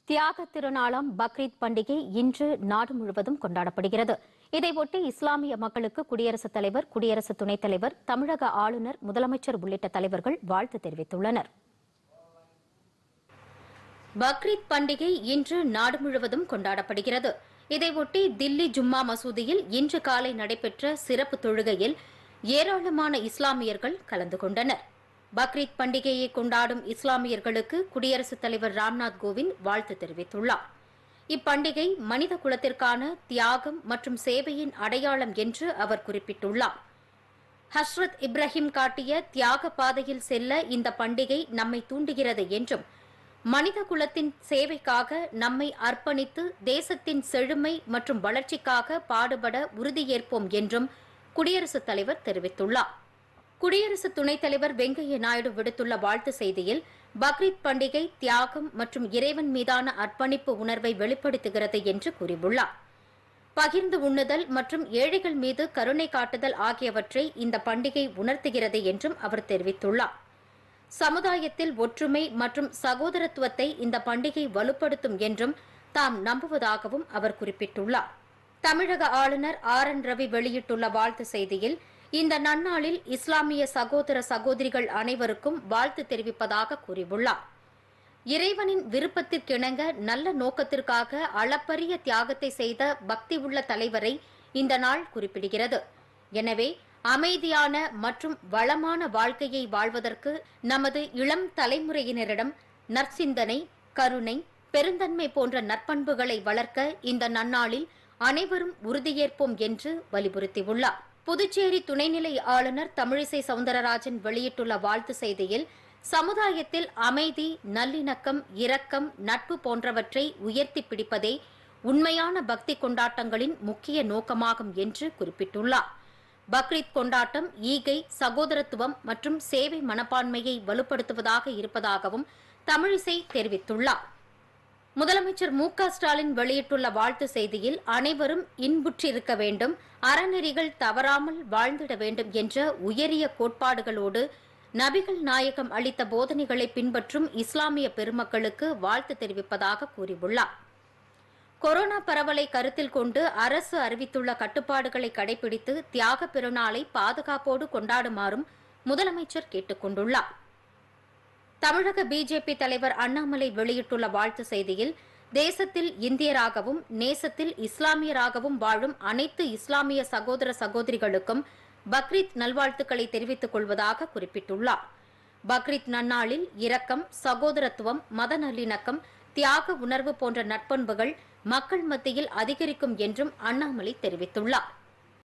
தியாக திருநாளாம் பக்ரீத் பண்டிகை இன்று நாடு முழுவதும் கொண்டாடப்படுகிறது இதையொட்டி இஸ்லாமிய மக்களுக்கு குடியரசுத் தலைவர் குடியரசு துணைத் தலைவர் தமிழக ஆளுநர் முதலமைச்சர் உள்ளிட்ட தலைவர்கள் வாழ்த்து தெரிவித்துள்ளனர் பக்ரீத் பண்டிகை இன்று நாடு முழுவதும் கொண்டாடப்படுகிறது இதையொட்டி தில்லி ஜும்மா மசூதியில் இன்று காலை நடைபெற்ற சிறப்பு தொழுகையில் ஏராளமான இஸ்லாமியர்கள் கலந்து கொண்டனர் பக்ரீத் பண்டிகையை கொண்டாடும் இஸ்லாமியர்களுக்கு குடியரசுத் தலைவர் ராம்நாத் கோவிந்த் வாழ்த்து தெரிவித்துள்ளார் இப்பண்டிகை மனித குலத்திற்கான தியாகம் மற்றும் சேவையின் அடையாளம் என்று அவர் குறிப்பிட்டுள்ளார் ஹஸ்ரத் இப்ராஹிம் காட்டிய தியாக பாதையில் செல்ல இந்த பண்டிகை நம்மை தூண்டுகிறது என்றும் மனித குலத்தின் சேவைக்காக நம்மை அர்ப்பணித்து தேசத்தின் செழுமை மற்றும் வளர்ச்சிக்காக பாடுபட உறுதியேற்போம் என்றும் குடியரசுத் தலைவர் தெரிவித்துள்ளார் குடியரசு துணைத் தலைவர் வெங்கையா நாயுடு விடுத்துள்ள வாழ்த்து செய்தியில் பக்ரீத் பண்டிகை தியாகம் மற்றும் இறைவன் மீதான அர்ப்பணிப்பு உணர்வை வெளிப்படுத்துகிறது என்று கூறியுள்ளார் பகிர்ந்து உண்ணுதல் மற்றும் ஏழைகள் மீது கருணை காட்டுதல் ஆகியவற்றை இந்த பண்டிகை உணர்த்துகிறது என்றும் அவர் தெரிவித்துள்ளார் சமுதாயத்தில் ஒற்றுமை மற்றும் சகோதரத்துவத்தை இந்த பண்டிகை வலுப்படுத்தும் என்றும் தாம் நம்புவதாகவும் அவர் குறிப்பிட்டுள்ளார் தமிழக ஆளுநர் ஆர் என் ரவி வெளியிட்டுள்ள வாழ்த்து செய்தியில் இந்த நன்னாளில் இஸ்லாமிய சகோதர சகோதரிகள் அனைவருக்கும் வாழ்த்து தெரிவிப்பதாக கூறியுள்ளார் இறைவனின் விருப்பத்திற்கிணங்க நல்ல நோக்கத்திற்காக அளப்பரிய தியாகத்தை செய்த பக்தி உள்ள தலைவரை இந்த நாள் குறிப்பிடுகிறது எனவே அமைதியான மற்றும் வளமான வாழ்க்கையை வாழ்வதற்கு நமது இளம் தலைமுறையினரிடம் நற்சிந்தனை கருணை பெருந்தன்மை போன்ற நற்பண்புகளை வளர்க்க இந்த நன்னாளில் அனைவரும் உறுதியேற்போம் என்று வலியுறுத்தியுள்ளார் புதுச்சேரி துணைநிலை ஆளுநர் தமிழிசை சவுந்தரராஜன் வெளியிட்டுள்ள வாழ்த்து செய்தியில் சமுதாயத்தில் அமைதி நல்லிணக்கம் இரக்கம் நட்பு போன்றவற்றை உயர்த்தி பிடிப்பதே உண்மையான பக்தி கொண்டாட்டங்களின் முக்கிய நோக்கமாகும் என்று குறிப்பிட்டுள்ளார் பக்ரீத் கொண்டாட்டம் ஈகை சகோதரத்துவம் மற்றும் சேவை மனப்பான்மையை வலுப்படுத்துவதாக இருப்பதாகவும் தமிழிசை தெரிவித்துள்ளார் முதலமைச்சர் மு க ஸ்டாலின் வெளியிட்டுள்ள வாழ்த்து செய்தியில் அனைவரும் இன்புற்றிருக்க வேண்டும் அறநெறிகள் தவறாமல் வாழ்ந்திட வேண்டும் என்ற உயரிய கோட்பாடுகளோடு நபிகள் நாயகம் அளித்த போதனைகளை பின்பற்றும் இஸ்லாமிய பெருமக்களுக்கு வாழ்த்து தெரிவிப்பதாக கூறியுள்ளார் கொரோனா பரவலை கருத்தில் கொண்டு அரசு அறிவித்துள்ள கட்டுப்பாடுகளை கடைபிடித்து தியாக பெருநாளை பாதுகாப்போடு கொண்டாடுமாறும் முதலமைச்சர் கேட்டுக் கொண்டுள்ளார் தமிழக பிஜேபி தலைவர் அண்ணாமலை வெளியிட்டுள்ள வாழ்த்து செய்தியில் தேசத்தில் இந்தியராகவும் நேசத்தில் இஸ்லாமியராகவும் வாழும் அனைத்து இஸ்லாமிய சகோதர சகோதரிகளுக்கும் பக்ரீத் நல்வாழ்த்துக்களை தெரிவித்துக் கொள்வதாக குறிப்பிட்டுள்ளார் பக்ரீத் நன்னாளில் இரக்கம் சகோதரத்துவம் மத நல்லிணக்கம் தியாக உணர்வு போன்ற நற்பண்புகள் மக்கள் மத்தியில் அதிகரிக்கும் என்றும் அண்ணாமலை தெரிவித்துள்ளார்